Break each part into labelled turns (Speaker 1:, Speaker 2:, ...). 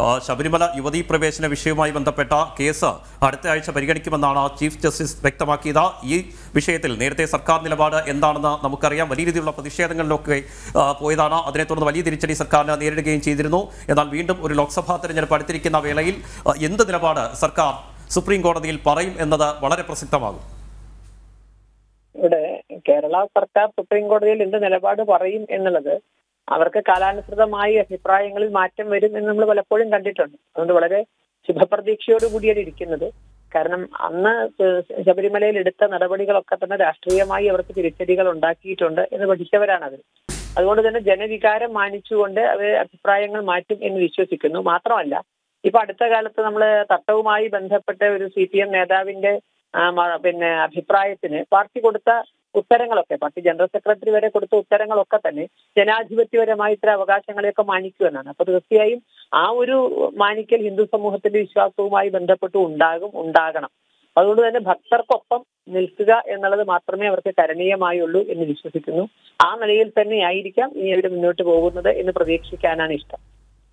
Speaker 1: ആ, ശബരിമല യുവതീ പ്രവേശന വിഷയവുമായി ബന്ധപ്പെട്ട കേസ് അടുത്ത ആഴ്ച പരിഗണിക്കുമെന്നാണ് ചീഫ് ജസ്റ്റിസ് വ്യക്തമാക്കിയത് ഈ വിഷയത്തിൽ നേരത്തെ സർക്കാർ നിലപാട് എന്താണെന്ന് നമുക്കറിയാം വലിയ രീതിയിലുള്ള പ്രതിഷേധങ്ങളിലൊക്കെ ആ, പോയതാണ് അതിനെ തുടർന്ന് വലിയ തിരിച്ചടി സർക്കാരിന് നേരിടുകയും ചെയ്തിരുന്നു എന്നാൽ വീണ്ടും ഒരു ലോക്സഭാ തെരഞ്ഞെടുപ്പ് അടുത്തിരിക്കുന്ന വേളയിൽ ആ, എന്ത് നിലപാട് സർക്കാർ സുപ്രീം കോടതിയിൽ പറയും എന്നത് വളരെ പ്രസക്തമാകും
Speaker 2: ഇവിടെ കേരള സർക്കാർ സുപ്രീം കോടതിയിൽ എന്ത് നിലപാട് പറയും എന്നുള്ളത് അവർക്ക് കാലാനുസൃതമായി അഭിപ്രായങ്ങളിൽ മാറ്റം വരും എന്ന് നമ്മൾ പലപ്പോഴും കണ്ടിട്ടുണ്ട് അതുകൊണ്ട് വളരെ ശുഭപ്രതീക്ഷയോടുകൂടിയാണ് ഇരിക്കുന്നത് കാരണം അന്ന് ശബരിമലയിൽ എടുത്ത നടപടികളൊക്കെ തന്നെ രാഷ്ട്രീയമായി അവർക്ക് തിരിച്ചടികൾ ഉണ്ടാക്കിയിട്ടുണ്ട് എന്ന് പഠിച്ചവരാണ് അവർ അതുകൊണ്ട് തന്നെ ജനവികാരം മാനിച്ചുകൊണ്ട് അവർ അഭിപ്രായങ്ങൾ മാറ്റും എന്ന് വിശ്വസിക്കുന്നു മാത്രമല്ല ഇപ്പൊ അടുത്ത കാലത്ത് നമ്മൾ തട്ടവുമായി ബന്ധപ്പെട്ട ഒരു സി പി എം നേതാവിന്റെ ആ, മ- പിന്നെ അഭിപ്രായത്തിന് പാർട്ടി കൊടുത്ത ഉത്തരങ്ങളൊക്കെ പാർട്ടി ജനറൽ സെക്രട്ടറി വരെ കൊടുത്ത ഉത്തരങ്ങളൊക്കെ തന്നെ ജനാധിപത്യപരമായ ഇത്തരം അവകാശങ്ങളെയൊക്കെ മാനിക്കുമെന്നാണ് അപ്പൊ തീർച്ചയായും ആ ഒരു മാനിക്കൽ ഹിന്ദു സമൂഹത്തിന്റെ വിശ്വാസവുമായി ബന്ധപ്പെട്ട് ഉണ്ടാകും ഉണ്ടാകണം അതുകൊണ്ട് തന്നെ ഭക്തർക്കൊപ്പം നിൽക്കുക എന്നുള്ളത് മാത്രമേ അവർക്ക് കരണീയമായുള്ളൂ എന്ന് വിശ്വസിക്കുന്നു ആ നിലയിൽ തന്നെ ആയിരിക്കാം ഇനി അവർ മുന്നോട്ട് പോകുന്നത് എന്ന് പ്രതീക്ഷിക്കാനാണ് ഇഷ്ടം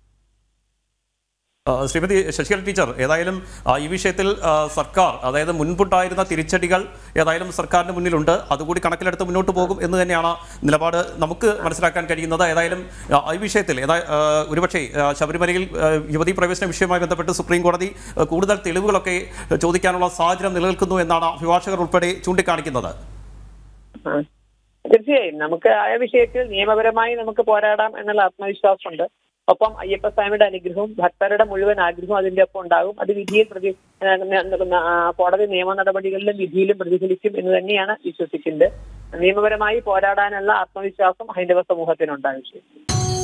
Speaker 1: ആ, ശ്രീമതി ശശികല ടീച്ചർ ഏതായാലും ആ, ഈ വിഷയത്തിൽ ആ, സർക്കാർ അതായത് മുൻപുണ്ടായിരുന്ന തിരിച്ചടികൾ ഏതായാലും സർക്കാരിന് മുന്നിലുണ്ട് അതുകൂടി കണക്കിലെടുത്ത് മുന്നോട്ട് പോകും എന്ന് തന്നെയാണ് നിലപാട് നമുക്ക് മനസ്സിലാക്കാൻ കഴിയുന്നത് ഏതായാലും ആ, ഈ വിഷയത്തിൽ ഏതാ- ആ, ഒരുപക്ഷേ ആ, ശബരിമലയിൽ ആ, യുവതീ പ്രവേശന വിഷയവുമായി ബന്ധപ്പെട്ട് സുപ്രീം കോടതി ആ, കൂടുതൽ തെളിവുകളൊക്കെ ചോദിക്കാനുള്ള സാഹചര്യം നിലനിൽക്കുന്നു എന്നാണ് അഭിഭാഷകർ ഉൾപ്പെടെ ചൂണ്ടിക്കാണിക്കുന്നത്
Speaker 2: ആ. തീർച്ചയായും നമുക്ക് ആ വിഷയത്തിൽ നിയമപരമായി നമുക്ക് പോരാടാം എന്നുള്ള ആത്മവിശ്വാസമുണ്ട് ഒപ്പം അയ്യപ്പസ്വാമിയുടെ അനുഗ്രഹവും ഭക്തരുടെ മുഴുവൻ ആഗ്രഹവും അതിന്റെ ഒപ്പം ഉണ്ടാകും അത് വിധിയിൽ പ്രതി ആ, ആ, കോടതി നിയമ നടപടികളിലും വിധിയിലും പ്രതിഫലിക്കും എന്ന് തന്നെയാണ് വിശ്വസിക്കുന്നത് നിയമപരമായി പോരാടാനുള്ള ആത്മവിശ്വാസം ഹൈന്ദവ സമൂഹത്തിനുണ്ടാകും